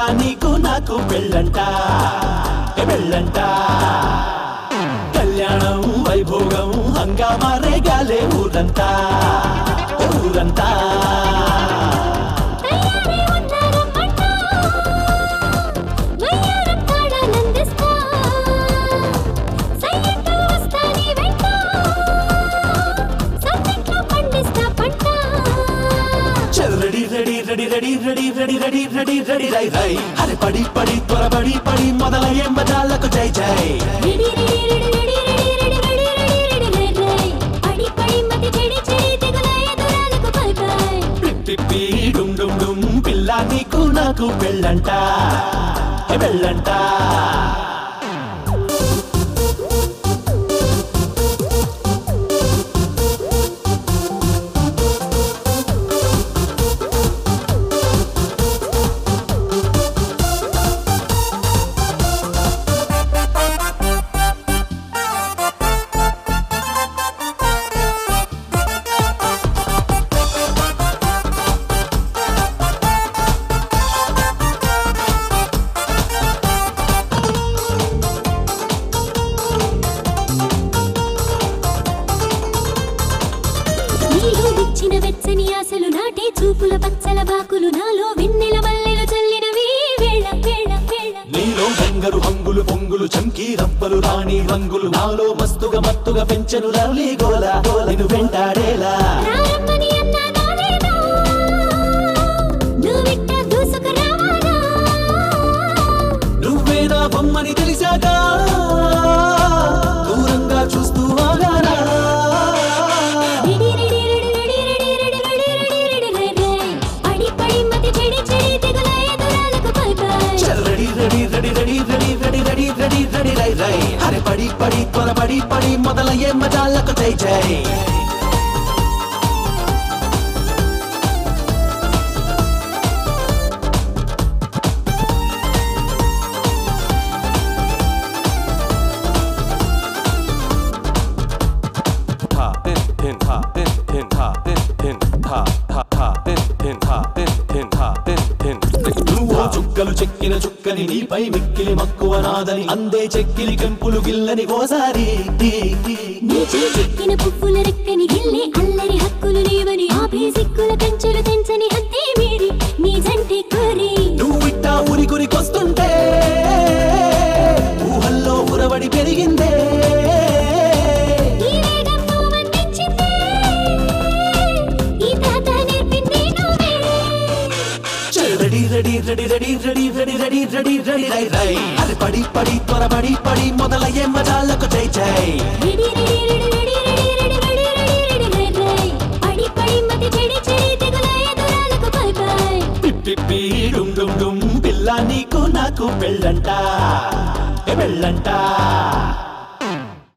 నీకు నాకు పెళ్ళంట ఏ పెళ్ళంట కళ్యాణం వైభోగం హంగామా రేగాలే ఊరంతా ఏ ఊరంతా తయారీ ఉన్నారమ్మంటా వయ్యారం తాళాలందిస్తా సయ్యంటూ వస్తా నీ వెంట సమ్మెట్లో పండిస్తా పంట చల్ ready ready ready ready ready ready ready ready ready రై రై అరే పడి పడి త్వరపడి పడి మొదలయ్యే మజాలకు జై జై ready ready ready ready ready ready ready ready ready ready రై పడి పడి మతి చెడి చెడి తెగుల ఎదురాలకు బై బై పిప్పి డుమ్ డుమ్ డుమ్ పిల్ల నీకు నాకు పెళ్ళంట ఏ పెళ్ళంట నీలో విచ్చిన వెచ్చని ఆశలు నాటే చూపుల పచ్చల బాకులు నాలో వెన్నెల మల్లెలు చల్లినవి వేళ వేళ వేళ నీలో బంగరు హంగులు పొంగులు చంకీ రప్పలు రాణి రంగులు నాలో మస్తుగా మత్తుగా పెంచెను రవలి గోల నిన్ను వెంటాడేలా రారమ్మని అన్నా నానేనా నువ్విట్ట దూసుకు రావాలా నువ్వే నా బొమ్మని తెలిసాక దూరంగా చూస్తూ ఆగానా ready ready ready ready ready ready ready ready ready ready పడి పడి మతి చెడి చెడి తెగుల ఎదురాలకు బై బై చల్ ready ready ready ready ready ready ready ready ready రై రై అరే పడి పడి త్వరపడి పడి మొదలయ్యే మజాలకు జై జై ta pin pin ta pin pin ta pin pin ta ta ta pin pin ta pin pin ta pin pin నువ్వు చుక్కలు చెక్కిన చుక్కని నీపై మిక్కిలి మక్కువ నాదని అందే చెక్కిలి కెంపులు గిల్లని ఓసారి నీ చెక్కిన పువ్వుల రెక్కని గిల్లే అల్లరి హక్కులు లేవని ఆపే సిక్కుల కంచెలు తెంచని హత్తే మీరి నీ జంటే కోరి నువ్విట్టా ఉరి కురికొస్తుంటే ఊహల్లో ఉరవడి పెరిగిందే ఈ వేగం నువ్వు అందించిందే ఈ తాత నేర్పింది నువ్వే చల్ ready ready ready ready ready ready ready ready ready రై రై అది పడి పడి త్వరపడి పడి మొదలయ్యే మజాలకు జై జై ready ready ready ready ready ready ready ready ready ready పడి పడి మతి చెడి చెడి తెగుల ఎదురాలకు బై బై పిప్పి డుమ్ డుమ్ డుమ్ పిల్ల నీకు నాకు పెళ్ళంట ఏ పెళ్ళంట